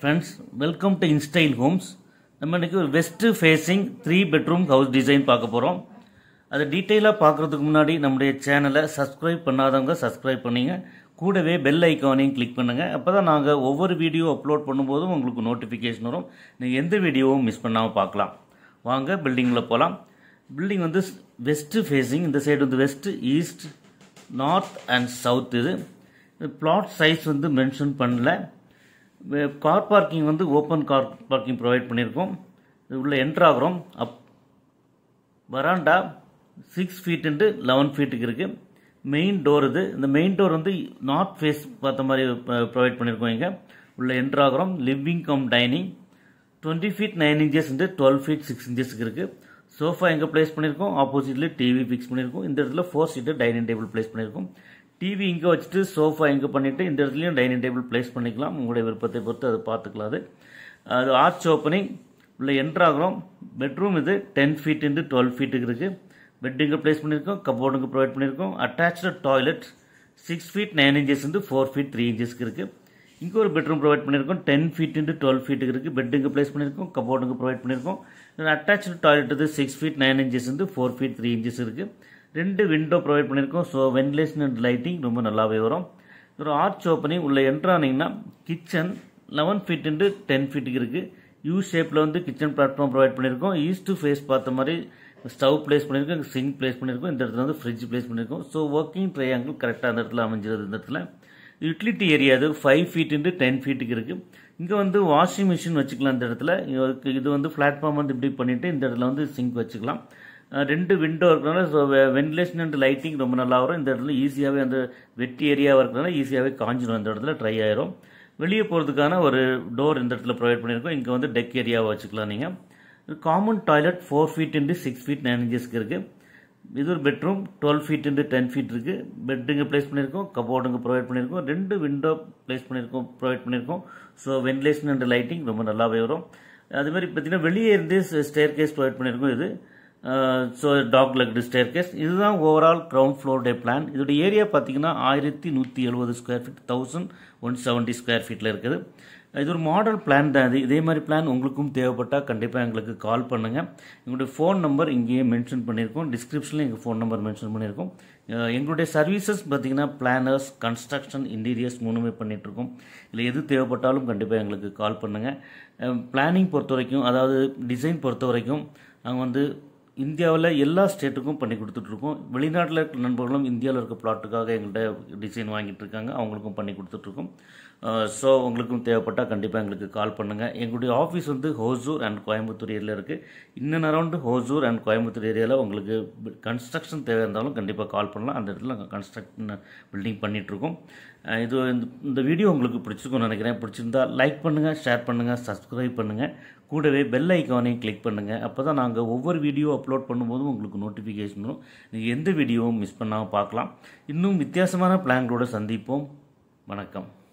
friends welcome to InStyle Homes நம்ம இன்னைக்கு ஒரு west facing three bedroom house design பார்க்க போகிறோம் அதை டீட்டெயிலாக பார்க்குறதுக்கு முன்னாடி நம்முடைய சேனலை சப்ஸ்கிரைப் பண்ணாதவங்க சப்ஸ்கிரைப் பண்ணிங்க கூடவே பெல் ஐக்கானையும் கிளிக் பண்ணுங்கள் அப்போ தான் நாங்கள் ஒவ்வொரு வீடியோ அப்லோட் பண்ணும்போதும் உங்களுக்கு நோட்டிஃபிகேஷன் வரும் நீங்கள் எந்த வீடியோவும் மிஸ் பண்ணாமல் பார்க்கலாம் வாங்க பில்டிங்கில் போகலாம் பில்டிங் வந்து வெஸ்ட் ஃபேஸிங் இந்த சைடு வந்து west east north and south இது பிளாட் சைஸ் வந்து மென்ஷன் பண்ணல கார் பார்க்கிங் வந்து ஓப்பன் கார் பார்க்கிங் ப்ரொவைட் பண்ணியிருக்கோம் இது உள்ள என்ட்ரு ஆகிறோம் அப் veranda six feet into eleven ஃபீட்டுக்கு இருக்குது மெயின் டோர் இது இந்த மெயின் டோர் வந்து நார்த் ஃபேஸ் பார்த்த மாதிரி ப்ரொவைட் பண்ணியிருக்கோம் இங்கே உள்ள என்ட்ரு ஆகிறோம் living cum dining twenty feet nine inches into twelve feet six இன்ச்சஸ்க்கு இருக்குது சோஃபா எங்கே ப்ளேஸ் பண்ணியிருக்கோம் ஆப்போசிட்ல டிவி ஃபிக்ஸ் பண்ணியிருக்கோம் இந்த இடத்துல four seater dining table place பண்ணியிருக்கோம் டிவி இங்கே வச்சுட்டு சோஃபா இங்கே பண்ணிவிட்டு இந்த இடத்துலையும் டைனிங் டேபிள் ப்ளேஸ் பண்ணிக்கலாம் உங்களுடைய விருப்பத்தை பொறுத்து அதை பார்த்துக்கலாம் அது அது ஆர்ச் ஓப்பனிங் உள்ள என்ட்ராகிறோம் பெட்ரூம் இது டென் ஃபீட் இன்ட்டு டுவெல் ஃபீட்டுக்கு இருக்குது பெட் இங்கே ப்ளேஸ் பண்ணியிருக்கோம் கபோர்டுங்க ப்ரொவைட் பண்ணியிருக்கோம் attach toilet six feet nine inches into four feet three இன்ச்சஸ்க்கு இருக்குது இங்கே ஒரு பெட்ரூம் ப்ரொவைட் பண்ணியிருக்கோம் டென் ஃபீட் இன்ட்டு டுவெல் ஃபீட்டுக்கு இருக்குது பெட் இங்கே ப்ளேஸ் பண்ணியிருக்கோம் கபோர்டுங்க ப்ரொவைட் பண்ணியிருக்கோம் அட்டாச்சு டாய்லெட் இது சிக்ஸ் ஃபீட் நைன் இன்ச்சஸ் இருந்து ஃபோர் ஃபீட் த்ரீ இன்ச்சஸ் இருக்குது ரெண்டு விண்டோ ப்ரொவைட் பண்ணியிருக்கோம் ஸோ வென்டிலேஷன் அண்ட் லைட்டிங் ரொம்ப நல்லாவே வரும் ஒரு ஆர்ச் ஓப்பனிங் உள்ள என்ட்ரானிங்கன்னா kitchen eleven feet into ten ஃபீட்டுக்கு இருக்குது யூ ஷேப்பில் வந்து கிச்சன் பிளாட்ஃபார்ம் ப்ரொவைட் பண்ணியிருக்கோம் ஈஸ்ட் ஃபேஸ் பார்த்த மாதிரி ஸ்டவ் பிளேஸ் பண்ணியிருக்கோம் சிங்க் பிளேஸ் பண்ணியிருக்கோம் இந்த இடத்துல வந்து ஃப்ரிட்ஜ் பிளேஸ் பண்ணியிருக்கோம் ஸோ ஒர்க்கிங் ட்ரையாங்கிள் கரெக்டாக அந்த இடத்துல அமைஞ்சிருது இந்த இடத்துல யூட்டிலிட்டி ஏரியா அது ஃபைவ் ஃபீட் இன்ட்டு டென் ஃபீட்டுக்கு இருக்குது இங்கே வந்து வாஷிங் மிஷின் வச்சுக்கலாம் இந்த இடத்துல இது வந்து பிளாட்ஃபார்ம் வந்து இப்படி பண்ணிவிட்டு இந்த இடத்துல வந்து சிங்க் வச்சுக்கலாம் ரெண்டு விண்டோ இருக்கிறனால ஸோ வென்டிலேஷன் அண்ட் லைட்டிங் ரொம்ப நல்லா வரும் இந்த இடத்துல ஈஸியாகவே அந்த வெட்டி ஏரியாவாக இருக்கிறனால ஈஸியாகவே காஞ்சிடும் இந்த இடத்துல ட்ரை ஆயிரும் வெளியே போகிறதுக்கான ஒரு டோர் இந்த இடத்துல ப்ரொவைட் பண்ணியிருக்கோம் இங்கே வந்து டெக் ஏரியாவை வச்சுக்கலாம் நீங்கள் common toilet four feet into six feet nine இன்ச்சஸ்க்கு இருக்குது இது ஒரு bedroom twelve feet into ten feet இருக்குது பெட்டுங்க ப்ளேஸ் பண்ணியிருக்கோம் கபோர்டுங்க ப்ரொவைட் பண்ணியிருக்கோம் ரெண்டு விண்டோ ப்ளேஸ் பண்ணியிருக்கோம் ப்ரொவைட் பண்ணியிருக்கோம் ஸோ வென்டிலேஷன் அண்ட் லைட்டிங் ரொம்ப நல்லாவே வரும் அதுமாதிரி பார்த்தீங்கன்னா வெளியே இருந்து ஸ்டேர் கேஸ் ப்ரொவைட் பண்ணியிருக்கோம் இது so dog legged staircase இதுதான் overall ground floor the plan இதோட ஏரியா பார்த்தீங்கன்னா ஆயிரத்தி நூற்றி எழுபது square feet thousand one seventy square ஃபீட்டில் இருக்குது இது ஒரு மாடல் பிளான் தான் இது இதே மாதிரி பிளான் உங்களுக்கும் தேவைப்பட்டால் கண்டிப்பாக எங்களுக்கு கால் பண்ணுங்கள் எங்களுடைய ஃபோன் நம்பர் இங்கேயே மென்ஷன் பண்ணியிருக்கோம் டிஸ்கிரிப்ஷனில் எங்கள் ஃபோன் நம்பர் மென்ஷன் பண்ணியிருக்கோம் எங்களுடைய சர்வீசஸ் பார்த்திங்கன்னா பிளானர்ஸ் கன்ஸ்ட்ரக்ஷன் இன்டீரியர்ஸ் மூணுமே பண்ணிகிட்ருக்கோம் இல்லை எது தேவைப்பட்டாலும் கண்டிப்பாக எங்களுக்கு கால் பண்ணுங்கள் பிளானிங் பொறுத்த வரைக்கும் அதாவது டிசைன் பொறுத்த வரைக்கும் நாங்கள் வந்து இந்தியாவில் எல்லா ஸ்டேட்டுக்கும் பண்ணி கொடுத்துட்ருக்கோம் வெளிநாட்டில் இருக்க நண்பர்களும் இந்தியாவில் இருக்க பிளாட்டுக்காக எங்கள்கிட்ட டிசைன் வாங்கிட்டு இருக்காங்க அவங்களுக்கும் பண்ணி கொடுத்துட்ருக்கோம் ஸோ உங்களுக்கும் தேவைப்பட்டால் கண்டிப்பாக எங்களுக்கு கால் பண்ணுங்கள் எங்களுடைய ஆஃபீஸ் வந்து ஹோசூர் அண்ட் கோயம்புத்தூர் ஏரியாவில் இருக்குது in and around Hosur and Coimbatore ஏரியாவில் உங்களுக்கு கன்ஸ்ட்ரக்ஷன் தேவை இருந்தாலும் கண்டிப்பாக கால் பண்ணலாம் அந்த இடத்துல நாங்கள் கன்ஸ்ட்ரக்ஷன் பில்டிங் பண்ணிகிட்ருக்கோம் இது இந்த வீடியோ உங்களுக்கு பிடிச்சிருக்கும்னு நினைக்கிறேன் பிடிச்சிருந்தா லைக் பண்ணுங்கள் ஷேர் பண்ணுங்கள் சப்ஸ்கிரைப் பண்ணுங்கள் கூடவே பெல் ஐக்கானையும் கிளிக் பண்ணுங்கள் அப்போ தான் நாங்கள் ஒவ்வொரு வீடியோ அப்லோட் பண்ணும்போதும் உங்களுக்கு நோட்டிஃபிகேஷன் வரும் நீங்கள் எந்த வீடியோவும் மிஸ் பண்ணாமல் பார்க்கலாம் இன்னும் வித்தியாசமான பிளான்களோடு சந்திப்போம் வணக்கம்